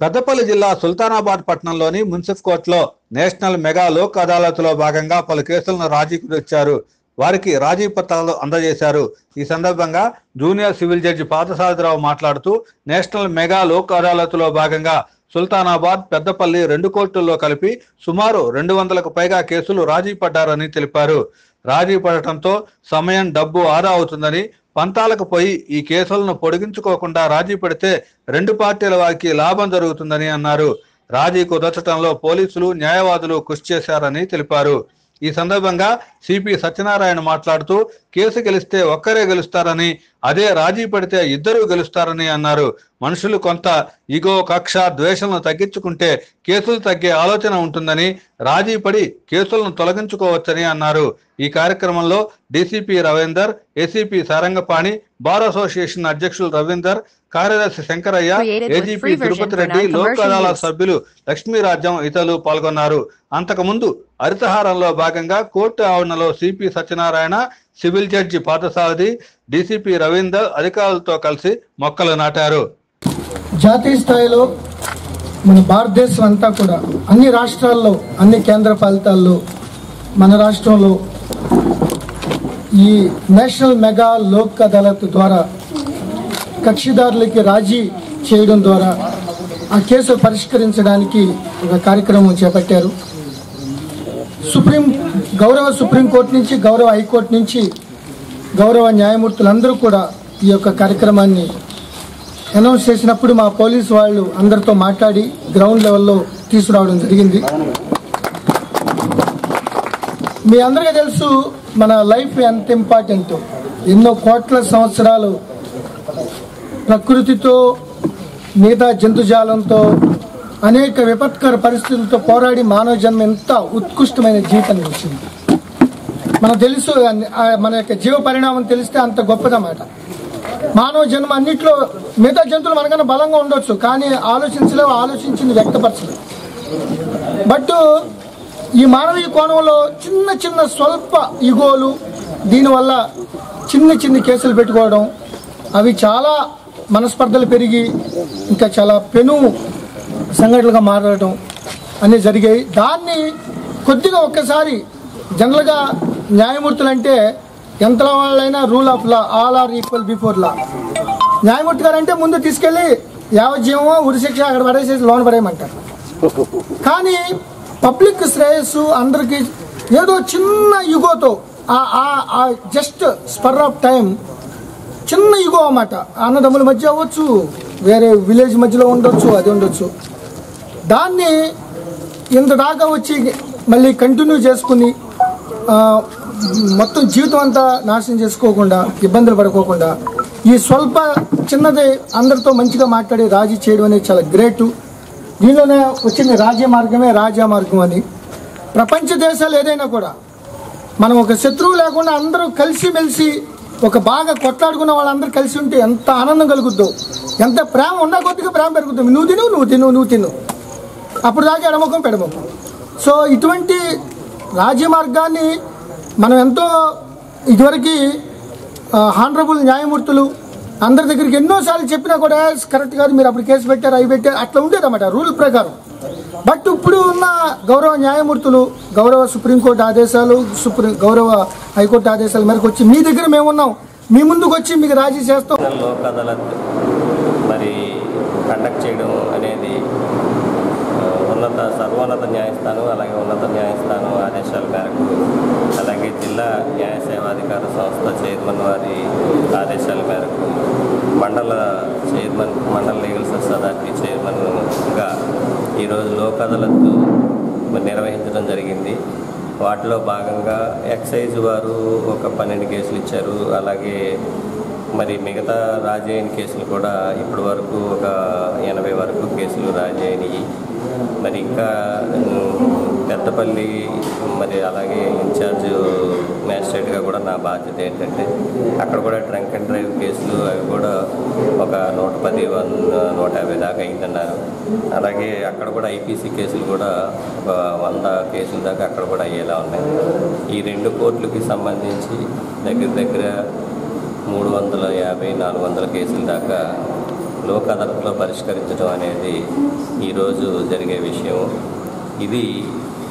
పెద్దపల్లి జిల్లా సుల్తానాబాద్ పట్టణంలోని మున్సిఫ్ కోర్టులో నేషనల్ మెగా లోక్ అదాలత్లో భాగంగా పలు కేసులను రాజీకి తెచ్చారు వారికి రాజీ పత్రాలు అందజేశారు ఈ సందర్భంగా జూనియర్ సివిల్ జడ్జి పార్థసారథిరావు మాట్లాడుతూ నేషనల్ మెగా లోక్ అదాలత్లో భాగంగా సుల్తానాబాద్ పెద్దపల్లి రెండు కోర్టుల్లో కలిపి సుమారు రెండు వందలకు పైగా కేసులు రాజీ పడ్డారని తెలిపారు రాజీ పడటంతో సమయం డబ్బు ఆదా అవుతుందని పంతాలకు పోయి ఈ కేసులను పొడిగించుకోకుండా రాజీ పడితే రెండు పార్టీల వారికి లాభం జరుగుతుందని అన్నారు రాజీ కుదర్చడంలో పోలీసులు న్యాయవాదులు కృషి చేశారని తెలిపారు ఈ సందర్భంగా సిపి సత్యనారాయణ మాట్లాడుతూ కేసు గెలిస్తే ఒక్కరే గెలుస్తారని అదే రాజీ పడితే ఇద్దరు గెలుస్తారని అన్నారు మనుషులు కొంత ఇగో కక్ష ద్వేషాలను తగ్గించుకుంటే కేసులు తగ్గే ఆలోచన ఉంటుందని రాజీ పడి కేసులను తొలగించుకోవచ్చని అన్నారు ఈ కార్యక్రమంలో DCP Ravinder ACP Sarangapani bar association అధ్యక్షులు రవీందర్ కార్యదర్శి Shankaraiah Created with AGP free version Tirupati for Reddy Lok non-commercial Adalat use. సభ్యులు లక్ష్మీరాజ్యం ఇతరులు పాల్గొన్నారు అంతకుముందు హరితహారంలో భాగంగా కోర్టు ఆవరణలో CP Satyanarayana civil judge Parthasarathi DCP Ravinder అధికారులతో కలిసి మొక్కలు నాటారు జాతీయ స్థాయిలో మన భారతదేశం అంతా కూడా అన్ని రాష్ట్రాల్లో అన్ని కేంద్ర పాలితాల్లో మన రాష్ట్రంలో ఈ నేషనల్ మెగా లోక్ అదాలత్ ద్వారా కక్షిదారులకి రాజీ చేయడం ద్వారా ఆ కేసు పరిష్కరించడానికి ఒక కార్యక్రమం చేపట్టారు సుప్రీం గౌరవ సుప్రీంకోర్టు నుంచి గౌరవ హైకోర్టు నుంచి గౌరవ న్యాయమూర్తులందరూ కూడా ఈ యొక్క కార్యక్రమాన్ని అనౌన్స్ చేసినప్పుడు మా పోలీసు వాళ్ళు అందరితో మాట్లాడి గ్రౌండ్ లెవెల్లో తీసుకురావడం జరిగింది మీ అందరికీ తెలుసు మన లైఫ్ ఎంత ఇంపార్టెంట్ ఎన్నో కోట్ల సంవత్సరాలు ప్రకృతితో మిగతా జంతుజాలంతో అనేక విపత్కర పరిస్థితులతో పోరాడి మానవ జన్మ ఎంత ఉత్కృష్టమైన జీవితాన్ని వచ్చింది మనకు తెలుసు ఆ మన యొక్క జీవ పరిణామం తెలిస్తే అంత గొప్పదన్నమాట మానవ జన్మ అన్నిట్లో మిగతా జంతువులు మనకన్నా బలంగా ఉండొచ్చు కానీ ఆలోచించలేవు ఆలోచించింది వ్యక్తపరచలేవు బట్ ఈ మానవీయ కోణంలో చిన్న చిన్న స్వల్ప ఇగోలు దీనివల్ల చిన్న చిన్న కేసులు పెట్టుకోవడం అవి చాలా మనస్పర్ధలు పెరిగి ఇంకా చాలా పెను సంఘటనలుగా మారడం అన్నీ జరిగాయి దాన్ని కొద్దిగా ఒక్కసారి జనరల్గా న్యాయమూర్తులు అంటే ఎంత వాళ్ళైనా rule of law all are equal before law న్యాయమూర్తి గారు అంటే ముందు తీసుకెళ్లి యావజ్జీవమో ఉరిశిక్ష అక్కడ పడేసేసి లోన్ పడేయమంటారు కానీ పబ్లిక్ శ్రేయస్సు అందరికి ఏదో చిన్న యుగోతో ఆ జస్ట్ స్పర్ ఆఫ్ టైం చిన్న యుగో అన్నమాట అన్నదమ్ముల మధ్య అవ్వచ్చు వేరే విలేజ్ మధ్యలో ఉండొచ్చు అది ఉండొచ్చు దాన్ని ఇంత దాకా వచ్చి మళ్ళీ కంటిన్యూ చేసుకుని ఆ, మొత్తం జీవితం అంతా నాశనం చేసుకోకుండా ఇబ్బందులు పడుకోకుండా ఈ స్వల్ప చిన్నది అందరితో మంచిగా మాట్లాడి రాజీ చేయడం అనేది చాలా గ్రేట్ దీనిలోనే వచ్చింది రాజ్య మార్గమే రాజా మార్గం అని ప్రపంచ దేశాలు ఏదైనా కూడా మనం ఒక శత్రువు లేకుండా అందరూ కలిసిమెలిసి ఒక బాగా కొట్లాడుకున్న వాళ్ళందరూ కలిసి ఉంటే ఎంత ఆనందం కలుగుద్దో ఎంత ప్రేమ ఉన్న కొద్దిగా ప్రేమ పెరుగుతుంది నువ్వు తిను నువ్వు తిను నువ్వు తిను అప్పుడు దాకా ఎడముఖం పెడముఖం సో ఇటువంటి రాజ్య మార్గాన్ని మనం ఎంతో ఇదివరకు హానరబుల్ న్యాయమూర్తులు అందరి దగ్గరికి ఎన్నోసార్లు చెప్పినా కూడా కరెక్ట్ కాదు మీరు అప్పుడు కేసు పెట్టారు అవి పెట్టారు అట్లా ఉండేదన్నమాట రూల్ ప్రకారం బట్ ఇప్పుడు ఉన్న గౌరవ న్యాయమూర్తులు గౌరవ సుప్రీంకోర్టు ఆదేశాలు సుప్రీం గౌరవ హైకోర్టు ఆదేశాల మేరకు వచ్చి మీ దగ్గర మేము ఉన్నాం మీ ముందుకు వచ్చి మీకు రాజీ చేస్తాం నేషనల్ లోక్ అదాలత్ మరి కండక్ట్ చేయడం అనేది ఆ, ఉన్నత సర్వోన్నత న్యాయస్థానం అలాగే ఉన్నత న్యాయస్థానం ఆదేశాల మేరకు అలాగే జిల్లా న్యాయ సేవాధికార సంస్థ చైర్మన్ వారి ఆదేశాల మేరకు మండల చైర్మన్ మండల లీగల్ సర్వీస్ అథారిటీ చైర్మన్గా ఈరోజు లోక్ అదాలత్ మరి నిర్వహించడం జరిగింది వాటిలో భాగంగా ఎక్సైజ్ వారు ఒక పన్నెండు కేసులు ఇచ్చారు అలాగే మరి మిగతా రాజీ అయిన కేసులు కూడా ఇప్పటి వరకు ఒక ఎనభై వరకు కేసులు రాజీ అయినాయి మరి ఇంకా ఉమ్, పెద్దపల్లి మరి అలాగే ఇన్ఛార్జ్ మ్యాజిస్ట్రేట్గా కూడా నా బాధ్యత ఏంటంటే అక్కడ కూడా ట్రంక్ అండ్ డ్రైవ్ కేసులు అవి కూడా ఒక నూట పది వంద నూట యాభై దాకా అయిందన్నారు అలాగే అక్కడ కూడా ఐపీసీ కేసులు కూడా ఒక వంద కేసుల దాకా అక్కడ కూడా అయ్యేలా ఉన్నాయి ఈ రెండు కోర్టులకి సంబంధించి దగ్గర దగ్గర మూడు వందల యాభై నాలుగు వందల కేసుల దాకా లోక్ అదాలత్లో పరిష్కరించడం అనేది ఈరోజు జరిగే విషయం ఇది